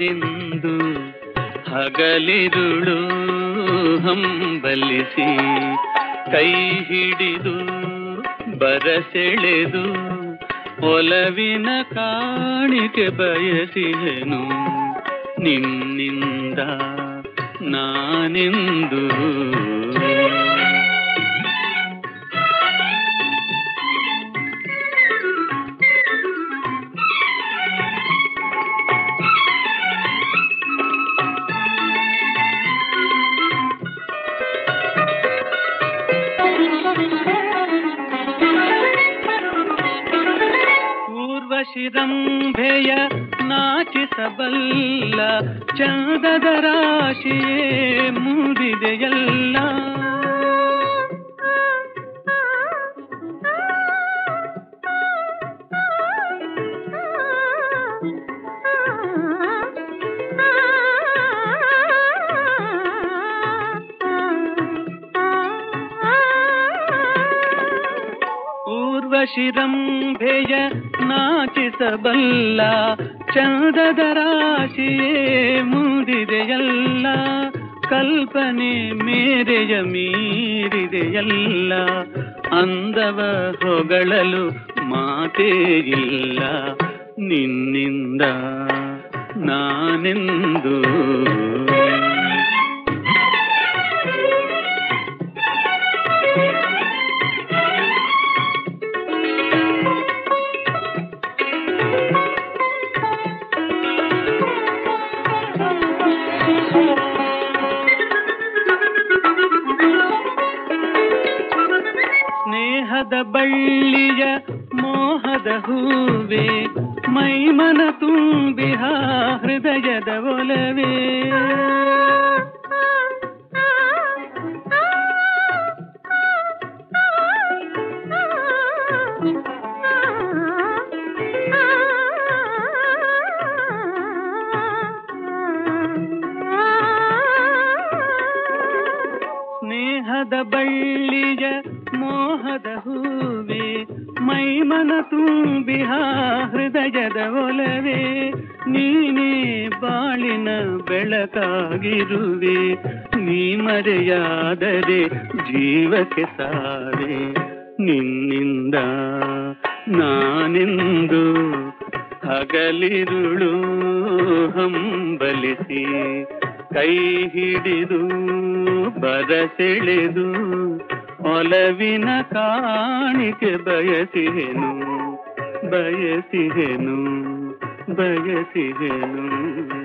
ನಾನೆಂದು ಹಗಲಿರುಳು ಹಂಬಲಿಸಿ ಕೈ ಹಿಡಿದು ಬರಸೆಳೆದು ಒಲವಿನ ಕಾಣಿಕೆ ಬಯಸಿದೆನು ನಿನ್ನಿಂದ ನಾನೆಂದು ಊರ್ವಶಿರಂಭೆಯ ನಾಚಿಸಬಲ್ಲ ಚಂದದ ರಾಶಿಯೇ ಮೂಡಿದೆಯಲ್ಲ ಊರ್ವಶಿರಂಭೆಯ ನಾಚಿಸಬಲ್ಲ ಚಂದದ ರಾಶಿಯೇ ಮೂಡಿದೆಯಲ್ಲ ಕಲ್ಪನೆ ಮೇರೆಯ ಮೀರಿದೆಯಲ್ಲ ಅಂದವ ಹೊಗಳಲು ಮಾತೇ ಇಲ್ಲ ನಿನ್ನಿಂದ ನಾನೆಂದು ಸ್ನೇಹದ ಬಳ್ಳಿಯ ಮೋಹದ ಹೂವೆ ಮೈಮನ ತುಂಬಿಹ ಹೃದಯದ ಒಲವೇ ಸ್ನೇಹದ ಬಳ್ಳಿಯ ಮೋಹದ ಹೂವೆ ಮೈಮನ ತುಂಬಿಹ ಹೃದಯದ ಒಲವೇ ನೀನೇ ಬಾಳಿನ ಬೆಳಕಾಗಿರುವೆ ನೀ ಮರೆಯಾದರೆ ಜೀವಕ್ಕೆ ಸಾರೆ ನಿನ್ನಿಂದ ನಾನೆಂದು ಹಗಲಿರುಳು ಹಂಬಲಿಸಿ ಕೈ ಹಿಡಿದು ಬರಸೆಳೆದು ಒಲವಿನ ಕಾಣಿಕೆ ಬಯಸಿಹೆನು ಬಯಸಿಹೆನು ಬಯಸಿಹೆನು